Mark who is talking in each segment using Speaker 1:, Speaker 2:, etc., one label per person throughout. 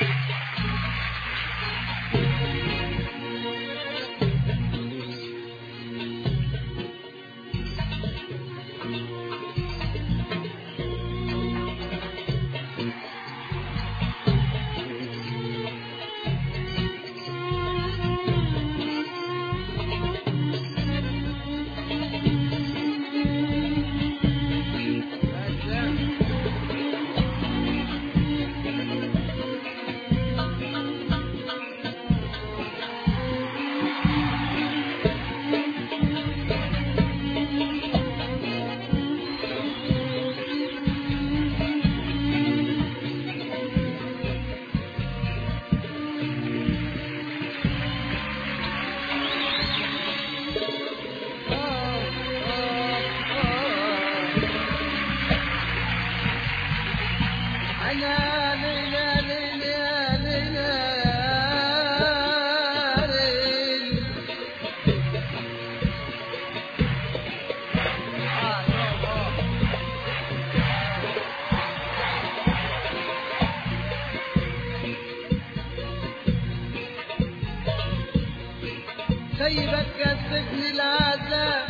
Speaker 1: سيبك يا سجن العذاب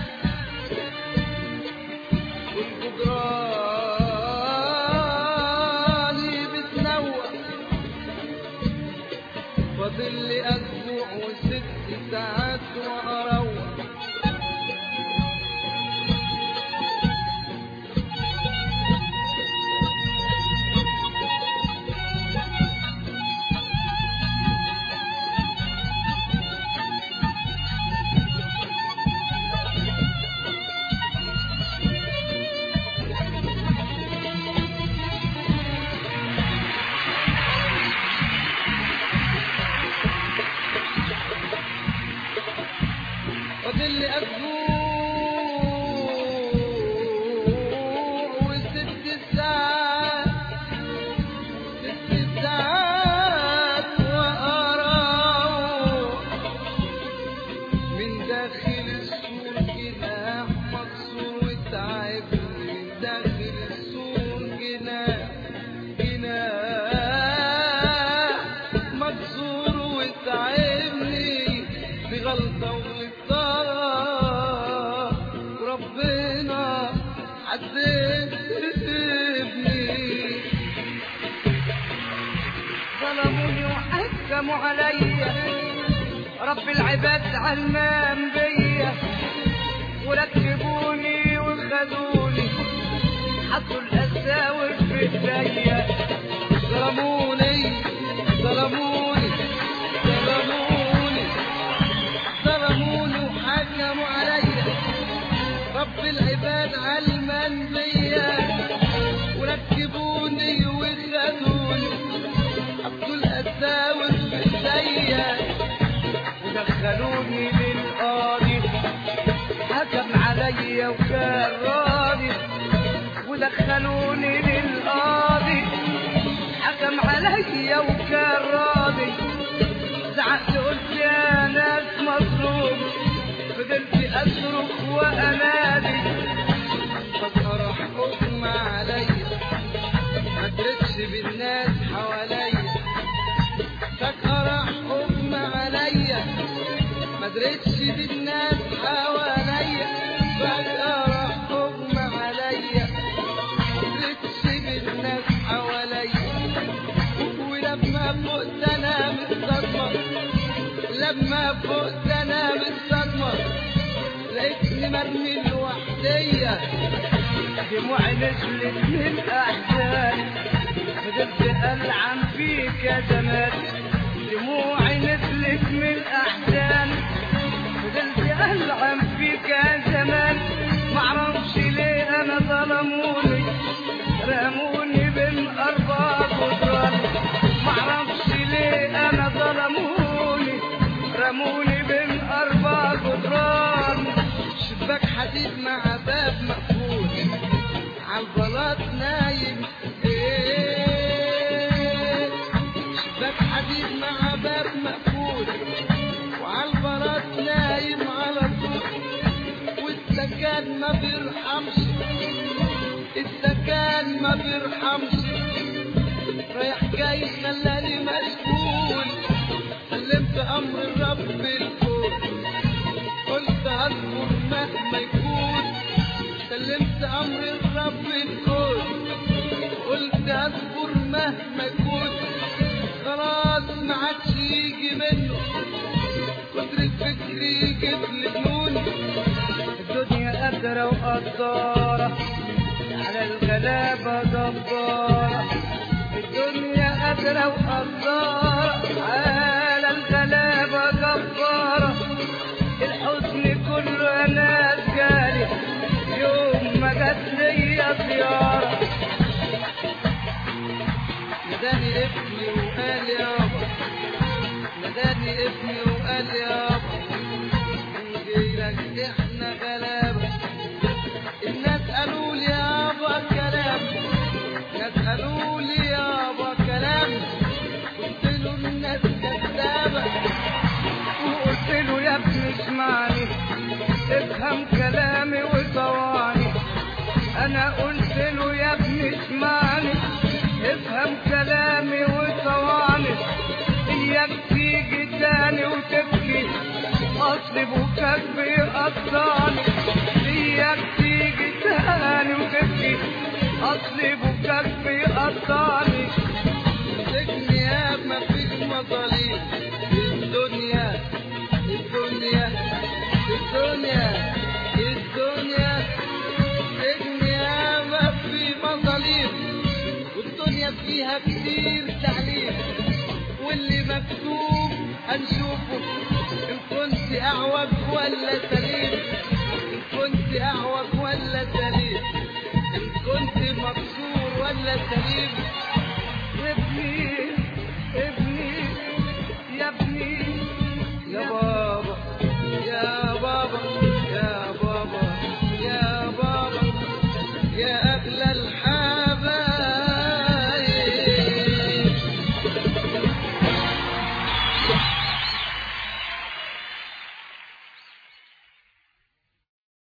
Speaker 1: والجدراني بتنوع فاضل لي اسبوع وست ساعات واروح فاضل لي اسبوع وست ساعات ست ساعات واروح من داخل السور جناح مكسور وتعب من داخل السور جناح جناح مكسور وتعبني بغلطة وغلطان وربنا عذبني
Speaker 2: ظلموني وحكموا عليا رب العباد علمان بيا وركبوني وخدوني حطوا الاساور في ايديا
Speaker 1: ظلموني ظلموني ظلموني ظلموني وحكموا عليا رب العباد علمان بيا وركبوني وخدوني حطوا الاساور في ايديا
Speaker 2: ودخلوني للقاضي حكم عليا وكان راضي ودخلوني للقاضي حكم عليا وكان راضي زعقت قلت يا ناس مظلوم فضلت اصرخ وانادي
Speaker 1: فصرح حكم عليا ما درتش بالناس حواليا فقرح حكم عليا ما درتش بالناس حواليا فقرح حكم عليا ما درتش بالناس حواليا ولما فقت انا من الصدمه لما فقت انا من الصدمه لقيتني مرمي لوحديا
Speaker 2: دموعي نزلت من احزان فضلت العن فيك يا زمان دموعي نزلت من احزان فضلت العن فيك يا زمان معرفش ليه انا ظلموني رموني بين اربع جدران معرفش ليه انا ظلموني رموني بين اربع جدران
Speaker 1: شباك حديد مع باب مقفول عالبلاط نايم ايه شباك حديد مع باب مقفول وعالبلاط نايم على طول والسكان ما بيرحمش السكان ما بيرحمش رايح جاي خلاني مشغول سلمت امر الرب الكون قلت هذكر مهما يكون سلمت امر الرب الكون قلت اذكر مهما يكون خلاص ما عادش يجي منه كتر الفكر يجيب لي جنون
Speaker 2: الدنيا قادرة وقدارة على الغلابة جبارة الدنيا قادرة وقدارة على الغلابة جبارة الحزن كله ناس جالي يوم ما جات ليا زيارة
Speaker 1: ناداني ابني وقال يابا ناداني ابني وقال يابا نجيلك احنا غلابة الناس قالوا لي يابا كلام الناس قالوا لي يابا كلام قلت له الناس كذابة
Speaker 2: وقلت له يا ابني اسمعني افهم كلامي وطواني انا قلت له يا ابني اسمعني افهم كلامي وطواني اياك تيجي تاني وتبكي اصل بكاك بيقطعني اياك تيجي تاني وتبكي اصل بكاك بيقطعني
Speaker 1: سجن يا ما فيش مظاليم الدنيا الدنيا الدنيا الدنيا سجن يا ما في مظاليم والدنيا فيها كتير تعليم واللي مكتوب هنشوفه ان كنت اعوج ولا سليم ان كنت اعوج ولا سليم ان كنت مكسور ولا سليم
Speaker 2: ابني ابني يا ابني
Speaker 1: يا بابا يا بابا يا بابا يا بابا يا أغلى الحب